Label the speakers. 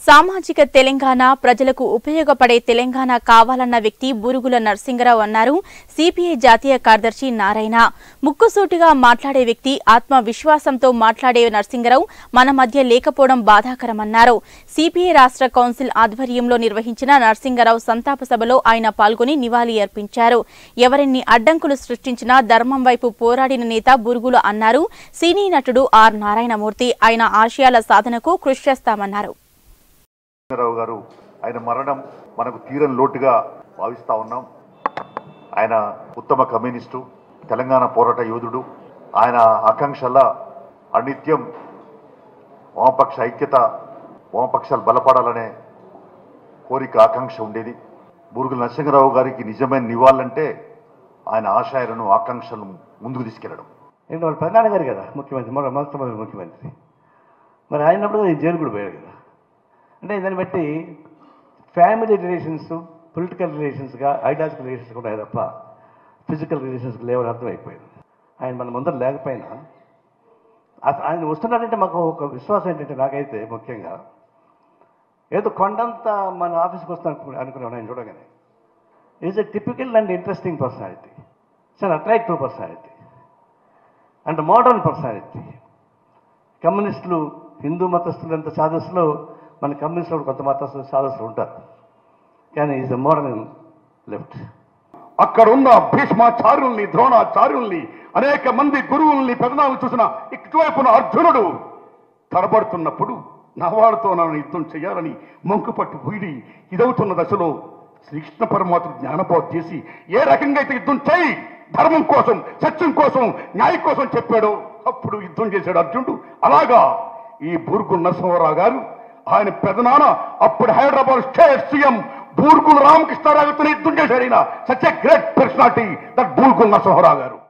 Speaker 1: సామాజిక తెలంగాణ ప్రజలకు ఉపయోగపడే తెలంగాణ కావాలన్న వ్యక్తి బురుగుల నరసింగరావు అన్నారు సిపిఐ జాతీయ కార్యదర్శి నారాయణ ముక్కుసూటిగా మాట్లాడే వ్యక్తి ఆత్మవిశ్వాసంతో మాట్లాడే నరసింగరావు మన మధ్య లేకపోవడం బాధాకరమన్నారు సిపిఐ రాష్ట్ర కౌన్సిల్ ఆధ్వర్యంలో నిర్వహించిన నరసింగరావు సంతాప సభలో ఆయన పాల్గొని నివాళి అర్పించారు ఎవరెన్ని అడ్డంకులు సృష్టించినా ధర్మం వైపు పోరాడిన నేత బురుగుల అన్నారు సినీ నటుడు ఆర్ నారాయణమూర్తి ఆయన ఆశయాల సాధనకు కృషి చేస్తామన్నారు
Speaker 2: రావు గారు ఆయన మరణం మనకు తీరని లోటుగా భావిస్తా ఉన్నాం ఆయన ఉత్తమ కమ్యూనిస్టు తెలంగాణ పోరాట యోధుడు ఆయన ఆకాంక్షల అనిత్యం వామపక్ష ఐక్యత వామపక్షాలు బలపడాలనే కోరిక ఆకాంక్ష ఉండేది బూరుగుల నరసింహరావు గారికి నిజమైన నివాళులంటే ఆయన ఆశయాలను ఆకాంక్షలను ముందుకు తీసుకెళ్లడం
Speaker 3: ఏంటి వాళ్ళ ప్రధాని గారు కదా ముఖ్యమంత్రి మన మొట్టమొదటి ముఖ్యమంత్రి మరి ఆయనప్పుడు ఈ జైలు కూడా పోయాడు కదా అంటే దాన్ని బట్టి ఫ్యామిలీ రిలేషన్స్ పొలిటికల్ రిలేషన్స్గా ఐడియాలజికల్ రిలేషన్స్ కూడా తప్ప ఫిజికల్ రిలేషన్స్ లేవని అర్థమైపోయింది ఆయన మన ముందర లేకపోయినా అస- ఆయన వస్తున్నాడంటే మాకు ఒక విశ్వాసం ఏంటంటే నాకైతే ముఖ్యంగా ఏదో కొండంత మన ఆఫీస్కి వస్తాను అనుకున్నాను ఆయన చూడగానే is a typical and interesting personality it's an attractive personality and modern personality కమ్యూనిస్టులు హిందూ మతస్థులంత సాధస్సులో మన కమ్యూనిస్టులు కొంత మతస్థులు సాధస్సులు ఉంటారు కానీ ఈజ్ ఎ మోడర్న్ లెఫ్ట్
Speaker 4: అక్కడున్న భీష్మాచార్యుల్ని ద్రోణాచార్యుల్ని అనేక మంది గురువుల్ని పెదనాలను చూసిన ఇటువైపున అర్జునుడు తడబడుతున్నప్పుడు నవాడుతో నన్ను యుద్ధం చేయాలని మంకుపట్టు వీడి ఇదవుతున్న దశలో శ్రీకృష్ణ పరమాత్మ జ్ఞానబోధ చేసి ఏ రకంగా అయితే యుద్ధం చేయి ధర్మం కోసం సత్యం కోసం న్యాయం కోసం చెప్పాడో అప్పుడు యుద్ధం చేశాడు అర్జునుడు అలాగా ఈ బూర్గు నరసింహారావు గారు ఆయన పెదనాన్న అప్పుడు హైదరాబాద్ స్టేట్ సీఎం బూర్గుల రామకృష్ణారావుతో యుద్ధం చేశాడు ఈయన such a great personality that Burgula Narasimharao గారు